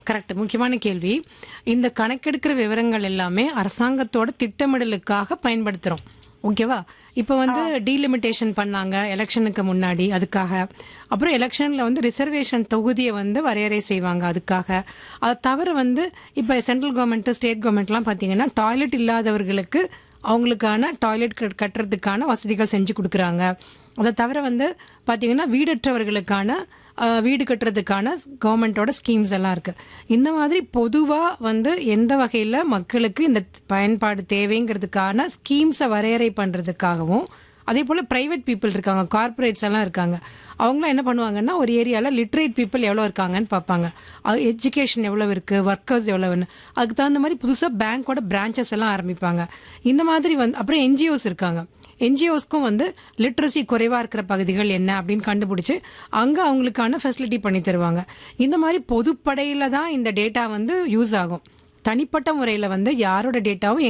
correct முக்கியமான கேள்வி இந்த கணக்கெடுக்கிற விவரங்கள் எல்லாமே அரசாங்கத்தோட திட்டமிடலுக்காக பயன்படுத்துறோம் ஓகேவா இப்போ வந்து டீலிமிட்டேஷன் பண்ணாங்க எலெக்ஷனுக்கு முன்னாடி அதுக்காக அப்புறம் எலெக்ஷனில் வந்து ரிசர்வேஷன் தொகுதியை வந்து வரையறை செய்வாங்க அதுக்காக அது தவிர வந்து இப்போ சென்ட்ரல் கவர்மெண்ட் ஸ்டேட் கவர்மெண்ட்லாம் பார்த்தீங்கன்னா டாய்லெட் இல்லாதவர்களுக்கு அவங்களுக்கான டாய்லெட் கட்டுறதுக்கான வசதிகள் செஞ்சு கொடுக்குறாங்க அதை தவிர வந்து பார்த்தீங்கன்னா வீடற்றவர்களுக்கான அஹ், வீடு கட்டுறதுக்கான கவர்மெண்ட்டோட ஸ்கீம்ஸ் எல்லாம் இருக்கு இந்த மாதிரி பொதுவாக வந்து எந்த வகையில் மக்களுக்கு இந்த பயன்பாடு தேவைங்கிறதுக்கான ஸ்கீம்ஸை வரையறை பண்ணுறதுக்காகவும் அதே போல் ப்ரைவேட் பீப்புள் இருக்காங்க கார்ப்பரேட்ஸ் எல்லாம் இருக்காங்க அவங்களாம் என்ன பண்ணுவாங்கன்னா ஒரு ஏரியாவில் லிட்ரேட் பீப்புள் எவ்வளோ இருக்காங்கன்னு பார்ப்பாங்க அது எஜுகேஷன் எவ்வளோ இருக்குது ஒர்க்கர்ஸ் எவ்வளோன்னு அதுக்கு தகுந்த மாதிரி புதுசாக பேங்க்கோட பிரான்ச்சஸ் எல்லாம் ஆரம்பிப்பாங்க இந்த மாதிரி வந்து அப்புறம் என்ஜிஓஸ் இருக்காங்க என்ஜிஓஸ்க்கும் வந்து லிட்ரஸி குறைவாக இருக்கிற பகுதிகள் என்ன அப்படின்னு கண்டுபிடிச்சு அங்கே அவங்களுக்கான ஃபெசிலிட்டி பண்ணி தருவாங்க இந்த மாதிரி பொதுப்படையில் தான் இந்த டேட்டா வந்து யூஸ் ஆகும் தனிப்பட்ட முறையில் வந்து யாரோட டேட்டாவும்